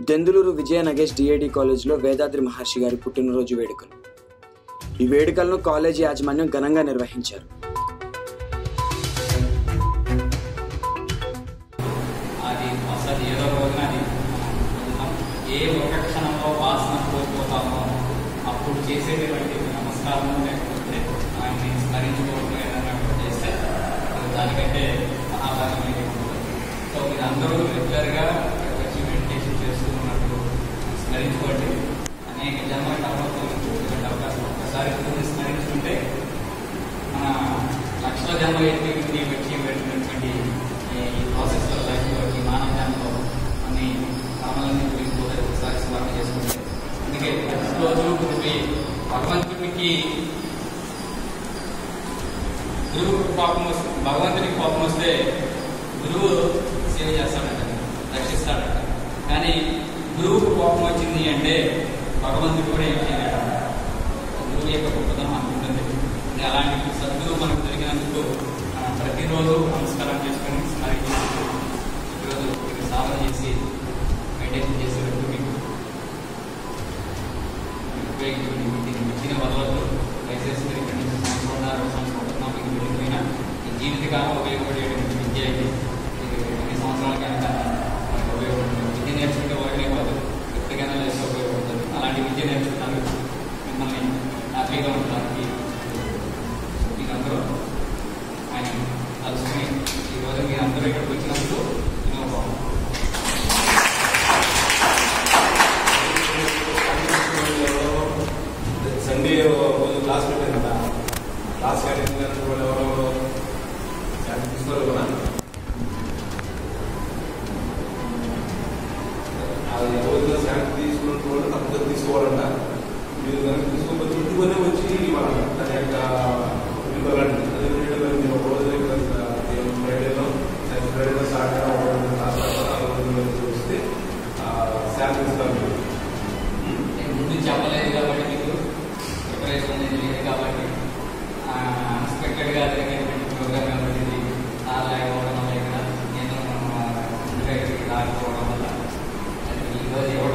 దెందులూరు విజయ Nagesh D A D కాలేజ్లో వేదాద్రి మహర్షి గారి పుట్టినరోజు వేడుకలు ఈ వేడుకలను కాలేజీ యాజమాన్యం ఘనంగా నిర్వహించారు అది అసలు ఏదో రోజున అది మనం ఏ ఒక క్షణంలో వాసన కోల్పోతామో అప్పుడు చేసేటువంటి నమస్కారం లేకపోతే ఆయన్ని స్మరించుకోవడం ఏదైనా ఒకటి చేస్తే అది దానికంటే మహాభాగ్యం ఉంటుంది సో మీరు అందరూ రెగ్యులర్గా ఇక్కడికి వచ్చి మెడిటేషన్ చేస్తూ ఉన్నప్పుడు స్మరించుకోండి అనేక జన్మల తర్వాత ఎందుకంటే అవకాశం ఒక్కసారి గురువుని స్మరించుకుంటే మన లక్షల జన్మలు ఎత్తి వచ్చి పెట్టినటువంటి ఈ ప్రాసెస్లో లైఫ్లో ఈ మానవ జన్మలో అన్ని కర్మలన్నీ తిరిగిపోతాయి ఒకసారి స్మరణ చేసుకుంటే అందుకే ప్రతిరోజు గురువి భగవంతుడికి గురువు కోపం వస్తే భగవంతుడికి కోపం వస్తే గురువు సేవ చేస్తాడట రక్షిస్తాడట కానీ గురువుకు కోపం వచ్చింది అంటే భగవంతుడు కూడా ఏం చేయలేడు గురువు యొక్క గొప్పతనం అందుతుంది అంటే అలాంటి సద్గురువు మనకు దొరికినందుకు ఆ, ప్రతిరోజు నమస్కారం చేసుకొని స్మరించి ఈరోజు మీరు సాధన చేసి మెడిటేషన్ చేసేటప్పుడు మీకు ఉపయోగించుకుని దీన్ని మించిన వదలదు దయచేసి మీరు ఇక్కడ నుంచి సంవత్సరాలు సంవత్సరం మీకు వెళ్ళిపోయినా ఈ జీవితకాలం ఉపయోగపడేటువంటి విద్య ఇది ఇది ఎన్ని సంవత్సరాల కనుక మనకు ఉపయోగపడుతుంది విద్య నేర్చుకుంటే ఒకటే కాదు వ్యక్తిగతంగా చేస్తే ఉపయోగపడుతుంది అలాంటి విద్య నేర్చుకోవడానికి మిమ్మల్ని హ్యాపీగా ఉండడానికి మీరందరూ ఆయన తలుచుకుని ఈరోజు మీరందరూ ఇక్కడికి వచ్చినందుకు ఎన్నో బాగుంది సండే రోజు క్లాస్ పెట్టాను కదా క్లాస్ అటెండ్ చేసిన వాళ్ళు ఎవరో శాంతి తీసుకోరు కదా అది రోజున శాంతి తీసుకున్న వాళ్ళు తప్పకుండా తీసుకోవాలంట మీరు కనుక తీసుకోకపోతే ఇంటికొనే వచ్చి ఇవ్వాలంట దాని యొక్క ఇవ్వాలండి అదే ఫ్రీడమ్ అని మీరు ఒక రోజు ఫ్రైడేలో ఫ్రైడేలో సాటర్డే ఒక రోజు క్లాస్ పెడతారు ఆ రోజు చూస్తే శాంతి ఇస్తారు మీరు. నేను ముందు చెప్పలేదు కాబట్టి మీకు ప్రిపరేషన్ అనేది లేదు కాబట్టి అన్ఎక్స్పెక్టెడ్గా జరిగేటువంటి ప్రోగ్రామ్ కాబట్టి ఇది నా లేకపోవడం వల్ల ఇక్కడ నేను ముందుగా ఇక్కడికి రాకపోవడం వల్ల అది ఈరోజు ఇవ్వడం